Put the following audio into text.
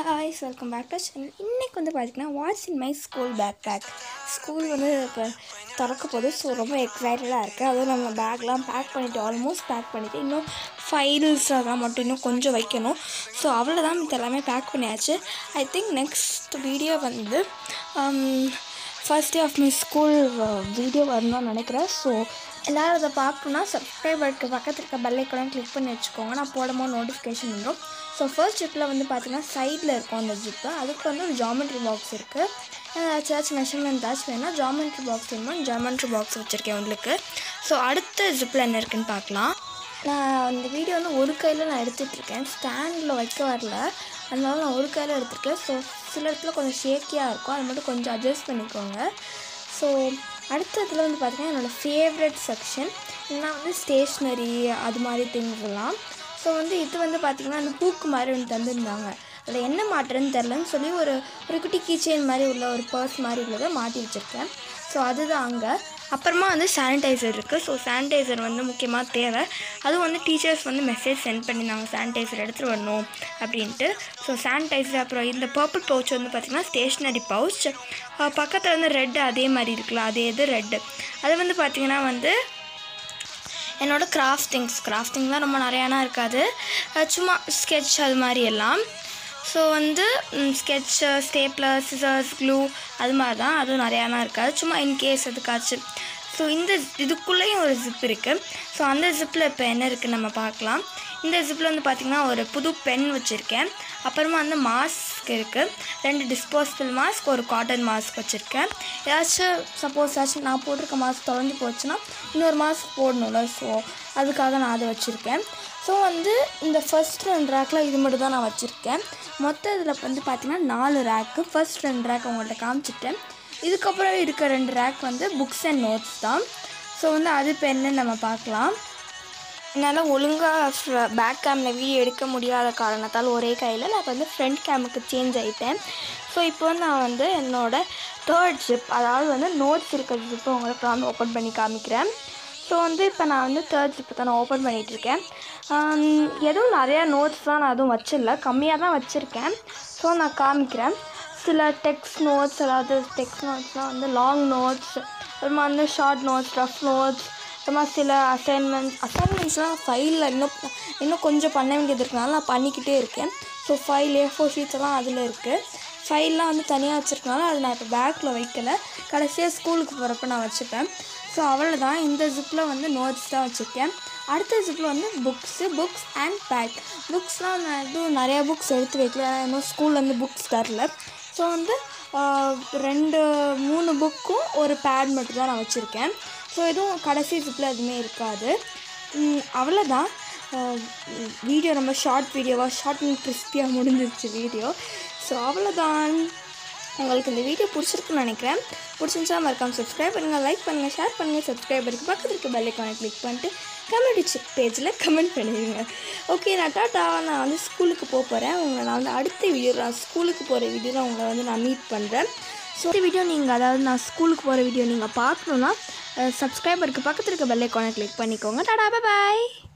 ஹாய்ஸ் welcome back to channel இன்றைக்கி வந்து பார்த்திங்கன்னா what's in my school bag bag school வந்து இப்போ திறக்க போகுது ஸோ ரொம்ப எக்ஸைட்டடாக இருக்குது அதுவும் நம்ம பேக்லாம் பேக் பண்ணிவிட்டு ஆல்மோஸ்ட் பேக் பண்ணிவிட்டு இன்னும் ஃபைல்ஸ் அதெல்லாம் மட்டும் இன்னும் கொஞ்சம் வைக்கணும் ஸோ அவ்வளோதான் இது எல்லாமே பேக் பண்ணியாச்சு ஐ திங்க் நெக்ஸ்ட் வீடியோ வந்து first day of my school video வரணும்னு நினைக்கிறேன் ஸோ எல்லோரும் அதை பார்க்கணுன்னா சப்ஸ்கிரைபருக்கு பக்கத்தில் இருக்க பெல் ஐக்கனும் கிளிக் பண்ணி வச்சுக்கோங்க நான் போடும்போது நோட்டிஃபிகேஷன் வந்துடும் ஸோ ஃபர்ஸ்ட் ஜிப்பில் வந்து பார்த்தீங்கன்னா சைடில் இருக்கும் அந்த ஜிப்பு அதுக்கு வந்து ஒரு ஜாமெண்ட்ரி பாக்ஸ் இருக்குது ஏதாச்சும் மெஷர்மெண்ட் ஏதாச்சும் வேணும்னா ஜாமெண்ட்ரி பாக்ஸ் வேணுமா ஜாமெண்ட்ரி பாக்ஸ் வச்சுருக்கேன் உங்களுக்கு ஸோ அடுத்த ஜிப்பில் என்ன இருக்குன்னு பார்க்கலாம் நான் அந்த வீடியோ வந்து ஒரு கையில் நான் எடுத்துகிட்ருக்கேன் ஸ்டாண்டில் வைக்க வரல அதனால நான் ஒரு கையில் எடுத்திருக்கேன் ஸோ சில இடத்துல கொஞ்சம் ஷேக்கியாக இருக்கும் அது மட்டும் கொஞ்சம் அட்ஜஸ்ட் பண்ணிக்கோங்க ஸோ அடுத்ததில் வந்து பார்த்திங்கன்னா என்னோடய ஃபேவரட் செக்ஷன் இல்லைனா வந்து ஸ்டேஷ்னரி அது மாதிரி திங்ஸ் எல்லாம் ஸோ வந்து இது வந்து பார்த்திங்கன்னா அந்த பூக்கு மாதிரி ஒன்று தந்துருந்தாங்க அதில் என்ன மாட்டுறதுன்னு தெரிலன்னு சொல்லி ஒரு ஒரு குட்டி கீச்செயின் மாதிரி உள்ள ஒரு பர்ஸ் மாதிரி உள்ளதை மாட்டி வச்சுருக்கேன் ஸோ அதுதான் அங்கே அப்புறமா வந்து சானிடைசர் இருக்குது ஸோ சானிடைசர் வந்து முக்கியமாக தேவை அதுவும் வந்து டீச்சர்ஸ் வந்து மெசேஜ் சென்ட் பண்ணியிருந்தாங்க சானிடைசர் எடுத்துகிட்டு வரணும் அப்படின்ட்டு ஸோ சானிடைசர் அப்புறம் இந்த பர்பிள் பவுச் வந்து பார்த்திங்கன்னா ஸ்டேஷ்னரி பவுச் பக்கத்தில் வந்து ரெட்டு அதே மாதிரி இருக்குல்ல அதே இது ரெட்டு அது வந்து பார்த்திங்கன்னா வந்து என்னோடய கிராஃப்டிங்ஸ் கிராஃப்டிங்லாம் ரொம்ப நிறையானா இருக்காது சும்மா ஸ்கெட்ச் அது மாதிரி எல்லாம் ஸோ வந்து ஸ்கெட்சு ஸ்டேப்லர் சிசர்ஸ் க்ளூ அது மாதிரி தான் அதுவும் நிறையானா இருக்காது சும்மா இன்கேஸ் அதுக்காச்சும் ஸோ இந்த இதுக்குள்ளேயும் ஒரு ஜிப் இருக்குது ஸோ அந்த ஜிப்பில் இப்போ என்ன இருக்குன்னு நம்ம பார்க்கலாம் இந்த ஜிப்பில் வந்து பார்த்திங்கன்னா ஒரு புது பென் வச்சுருக்கேன் அப்புறமா வந்து மாஸ்க் இருக்குது ரெண்டு டிஸ்போசபிள் மாஸ்க் ஒரு காட்டன் மாஸ்க் வச்சுருக்கேன் ஏதாச்சும் சப்போஸ் ஏதாச்சும் நான் போட்டிருக்க மாஸ்க் தொலைஞ்சு போச்சுன்னா இன்னொரு மாஸ்க் போடணும்ல ஸோ அதுக்காக நான் அதை வச்சுருக்கேன் ஸோ வந்து இந்த ஃபஸ்ட் ரெண்டு ரேக்கில் இது மட்டும் தான் நான் வச்சுருக்கேன் மொத்த இதில் வந்து பார்த்திங்கன்னா நாலு ரேக்கு ஃபஸ்ட் ரெண்டு ரேக் உங்கள்கிட்ட காமிச்சிட்டேன் இதுக்கப்புறம் இருக்க ரெண்டு ரேக் வந்து புக்ஸ் அண்ட் நோட்ஸ் தான் ஸோ வந்து அது இப்போ என்னன்னு நம்ம பார்க்கலாம் என்னால் ஒழுங்காக பேக் கேமில் வீடியோ எடுக்க முடியாத காரணத்தால் ஒரே கையில் நான் இப்போ வந்து ஃப்ரண்ட் கேமுக்கு சேஞ்ச் ஆகிட்டேன் ஸோ இப்போ வந்து நான் வந்து என்னோடய தேர்ட் ஜிப் அதாவது வந்து நோட்ஸ் இருக்கிற ஜிப்பை உங்களுக்கு நான் வந்து ஓப்பன் பண்ணி காமிக்கிறேன் ஸோ வந்து இப்போ நான் வந்து தேர்ட் ஜிப்பு தான் நான் ஓப்பன் பண்ணிகிட்ருக்கேன் எதுவும் நிறையா நோட்ஸ் தான் நான் எதுவும் வச்சிடல கம்மியாக தான் வச்சுருக்கேன் ஸோ நான் காமிக்கிறேன் சில டெக்ஸ்ட் நோட்ஸ் அதாவது டெக்ஸ்ட் நோட்ஸ்லாம் வந்து லாங் நோட்ஸ் அப்புறமா வந்து ஷார்ட் நோட்ஸ் ரஃப் நோட்ஸ் அப்புறமா சில அசைன்மெண்ட்ஸ் அசைன்மெண்ட்ஸ்லாம் ஃபைலில் இன்னும் இன்னும் கொஞ்சம் பண்ண வேண்டியது இருக்கனால நான் பண்ணிக்கிட்டே இருக்கேன் so file A four sheets எல்லாம் அதில் இருக்குது ஃபைல்லாம் வந்து தனியாக வச்சுருக்கனால அது நான் இப்போ பேக்கில் வைக்கல கடைசியாக ஸ்கூலுக்கு போகிறப்ப நான் வச்சுப்பேன் ஸோ அவ்வளோதான் இந்த ஜிப்பில் வந்து நோட்ஸ் தான் வச்சுருக்கேன் அடுத்த ஜிப்பில் வந்து புக்ஸு புக்ஸ் அண்ட் பேக் புக்ஸ்லாம் நான் எதுவும் நிறையா புக்ஸ் எடுத்து வைக்கல ஏன்னா இன்னும் ஸ்கூல்லேருந்து புக்ஸ் தரல ஸோ வந்து ரெண்டு மூணு புக்கும் ஒரு பேட் மட்டும் தான் நான் வச்சுருக்கேன் ஸோ எதுவும் கடைசி ஜிப்பில் எதுவுமே இருக்காது அவ்வளோதான் வீடியோ ரொம்ப ஷார்ட் வீடியோவாக ஷார்ட் அண்ட் கிறிஸ்பியாக முடிஞ்சிருச்சு வீடியோ ஸோ அவ்வளோதான் உங்களுக்கு இந்த வீடியோ பிடிச்சிருக்குன்னு நினைக்கிறேன் பிடிச்சிருந்துச்சா மறக்காமல் சப்ஸ்கிரைப் பண்ணுங்கள் லைக் பண்ணுங்கள் ஷேர் பண்ணுங்கள் சப்ஸ்கிரைபருக்கு பக்கத்தில் இருக்க பெல் ஐக்கானை கிளிக் பண்ணிட்டு கமெண்ட் பேஜில் கமெண்ட் பண்ணிடுங்க ஓகே நான் டாட்டா நான் வந்து ஸ்கூலுக்கு போக போகிறேன் உங்களை நான் வந்து அடுத்த வீடியோ நான் ஸ்கூலுக்கு போகிற வீடியோவில் உங்களை வந்து நான் மீட் பண்ணுறேன் ஸோ இந்த வீடியோ நீங்கள் அதாவது நான் ஸ்கூலுக்கு போகிற வீடியோ நீங்கள் பார்க்கணுன்னா சப்ஸ்கிரைபருக்கு பக்கத்தில் இருக்க பெல் ஐக்கானை கிளிக் பண்ணிக்கோங்க டாடா பாய்